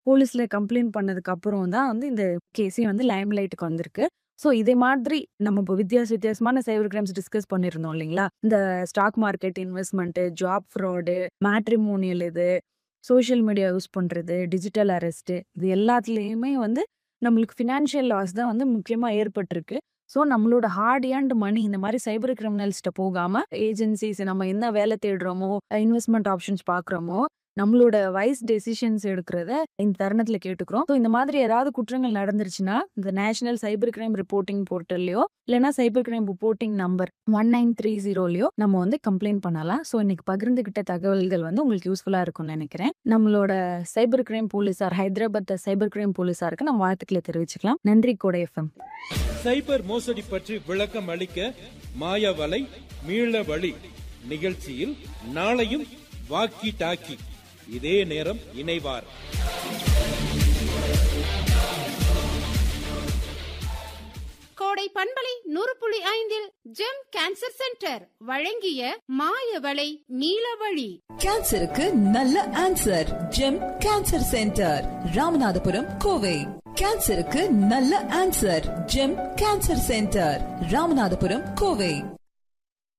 போலீஸ்ல கம்ப்ளைண்ட் பண்ணதுக்கு அப்புறம் தான் வந்து இந்த கேஸே வந்து லைம் லைட்டுக்கு வந்திருக்கு. ஸோ இதே மாதிரி நம்ம இப்போ வித்தியாச வித்தியாசமான சைபர் கிரைம்ஸ் டிஸ்கஸ் பண்ணியிருந்தோம் இல்லைங்களா? இந்த stock market investment, job fraud, matrimonial இது, சோஷியல் மீடியா யூஸ் பண்றது, டிஜிட்டல் அரெஸ்ட் இது எல்லாத்துலயுமே வந்து நம்மளுக்கு ஃபினான்ஷியல் லாஸ் தான் வந்து முக்கியமா ஏற்பட்டிருக்கு. ஸோ நம்மளோட ஹார்ட் ஏர்ன்ட் மணி இந்த மாரி சைபர் கிரிமினல்ஸ்ட்ட போகாம ஏஜென்சிஸ் நம்ம என்ன வேலை தேடுறோமோ, இன்வெஸ்ட்மென்ட் ஆப்ஷன்ஸ் பார்க்குறோமோ, நம்மளோட வைஸ் டெசிஷன்ஸ் எடுக்கிறத இந்த தருணத்தில கேட்டுக்கிறோம். ஸோ இந்த மாதிரி ஏதாவது குற்றங்கள் நடந்துருச்சுன்னா, இந்த நேஷனல் சைபர் கிரைம் ரிப்போர்ட்டிங் போர்ட்டல்லயோ, இல்லன்னா சைபர் கிரைம் ரிப்போர்ட்டிங் நம்பர் 1930லயோ நம்ம வந்து கம்ப்ளைண்ட் பண்ணலாம். ஸோ இன்னைக்கு பகிர்ந்துகிட்ட தகவல்கள் வந்து உங்களுக்கு யூஸ்ஃபுல்லா இருக்கும்னு நெனைக்கிறேன். நம்மளோட சைபர் கிரைம் போலீஸார் ஹைதராபாத் சைபர் கிரைம் போலீஸாருக்கு நம்ம வாழ்த்துக்கள தெரிவிச்சுக்கலாம். நன்றி கோடை எஃப்எம். சைபர் மோசடி பற்றி விளக்கம் அளிக்க மாயவலை மீள வழி நிகழ்ச்சியில் நாளையும் வாக்கி டாக்கி இதே நேரம் இணைவார் கோடை பண்பலை நூறு புள்ளி ஐந்தில் ஜெம் கேன்சர் சென்டர் வழங்கிய மாயவளை நீலவழி கேன்சருக்கு நல்ல answer gem cancer centre Ramanathapuram Kovai கேன்சருக்கு நல்ல answer gem cancer centre Ramanathapuram Kovai